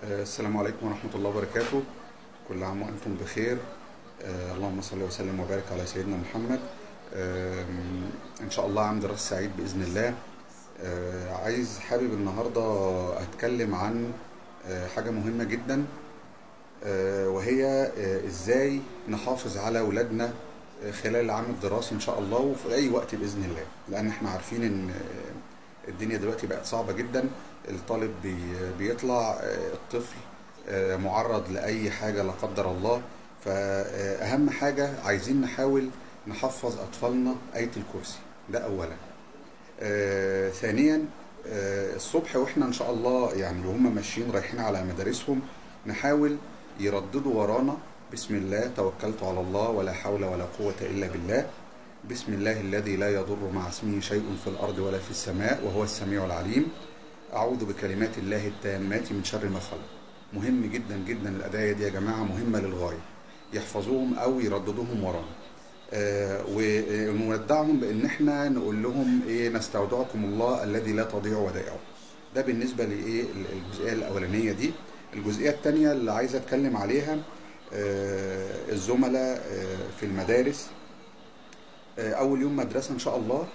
السلام عليكم ورحمة الله وبركاته كل عام وأنتم بخير آه، اللهم صل وسلم وبارك على سيدنا محمد آم، إن شاء الله عام دراسة سعيد بإذن الله آه، عايز حابب النهاردة أتكلم عن آه، حاجة مهمة جدا آه، وهي آه، إزاي نحافظ على أولادنا آه، خلال العام الدراسي إن شاء الله وفي أي وقت بإذن الله لأن إحنا عارفين إن آه، الدنيا دلوقتي بقت صعبة جدا الطالب بي- بيطلع آه، الطفل آه، معرض لأي حاجة لا قدر الله فأهم حاجة عايزين نحاول نحفظ أطفالنا آية الكرسي ده أولا آه، ثانيا آه، الصبح واحنا ان شاء الله يعني وهم ماشيين رايحين على مدارسهم نحاول يرددوا ورانا بسم الله توكلت على الله ولا حول ولا قوة إلا بالله بسم الله الذي لا يضر مع اسمه شيء في الأرض ولا في السماء وهو السميع العليم أعوذ بكلمات الله التامات من شر ما خلق مهم جدا جدا الأداية دي يا جماعة مهمة للغاية يحفظوهم أو يرددوهم ورانا آه، ونودعهم بان احنا نقول لهم ايه نستودعكم الله الذي لا تضيع ودائعه ده بالنسبه لايه الجزئيه الاولانيه دي الجزئيه الثانيه اللي عايز اتكلم عليها آه، الزملاء آه، في المدارس آه، اول يوم مدرسه ان شاء الله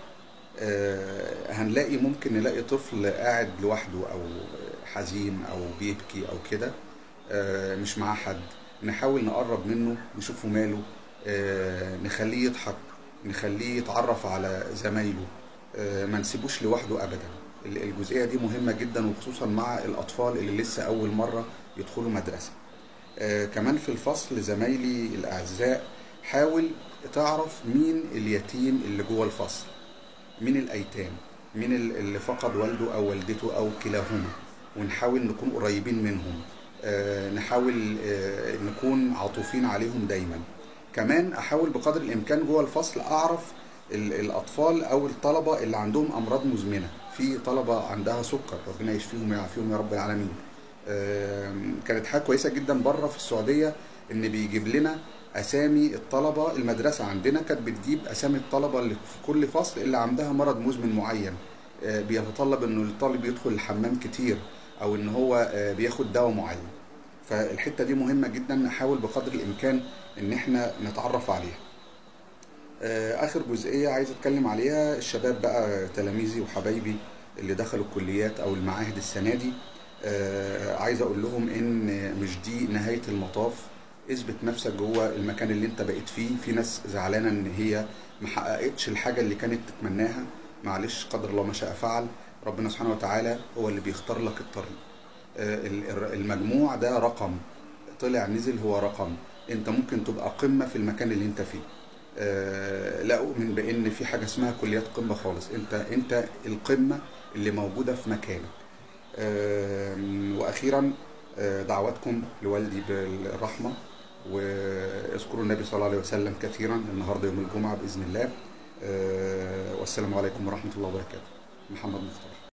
آه، هنلاقي ممكن نلاقي طفل قاعد لوحده او حزين او بيبكي او كده آه، مش معاه حد نحاول نقرب منه نشوفه ماله آه، نخليه يضحك نخليه يتعرف على زمايله آه، ما نسيبوش لوحده ابدا ال- الجزئيه دي مهمه جدا وخصوصا مع الاطفال اللي لسه اول مره يدخلوا مدرسه آه، كمان في الفصل زمايلي الاعزاء حاول تعرف مين اليتيم اللي جوه الفصل مين الايتام مين ال- اللي فقد والده او والدته او كلاهما ونحاول نكون قريبين منهم آه، نحاول آه، نكون عاطفين عليهم دايما كمان احاول بقدر الامكان جوه الفصل اعرف ال- الاطفال او الطلبه اللي عندهم امراض مزمنه في طلبه عندها سكر ربنا يشفيهم ويعافيهم يا رب العالمين آم، كانت حاجه كويسه جدا بره في السعوديه ان بيجيب لنا اسامي الطلبه المدرسه عندنا كانت بتجيب اسامي الطلبه اللي في كل فصل اللي عندها مرض مزمن معين آه، بيتطلب انه الطالب يدخل الحمام كتير او ان هو آه، بياخد دواء معين فالحته دي مهمه جدا نحاول بقدر الامكان ان احنا نتعرف عليها آه، اخر جزئيه عايز اتكلم عليها الشباب بقى تلاميذي وحبايبي اللي دخلوا الكليات او المعاهد السنه دي آه، عايز اقول لهم ان مش دي نهايه المطاف اثبت نفسك جوه المكان اللي انت بقيت فيه في ناس زعلانه ان هي ما حققتش الحاجه اللي كانت تتمناها معلش قدر الله ما شاء فعل ربنا سبحانه وتعالى هو اللي بيختار لك الطريق آه، ال- ال- المجموع ده رقم طلع نزل هو رقم انت ممكن تبقى قمة في المكان اللي انت فيه آه، لا اؤمن بان في حاجة اسمها كليات قمة خالص انت انت القمة اللي موجودة في مكانك آم، واخيرا آه، دعواتكم لوالدي بالرحمة واذكروا النبي صلى الله عليه وسلم كثيرا النهارده يوم الجمعة بإذن الله آه، والسلام عليكم ورحمة الله وبركاته محمد مختار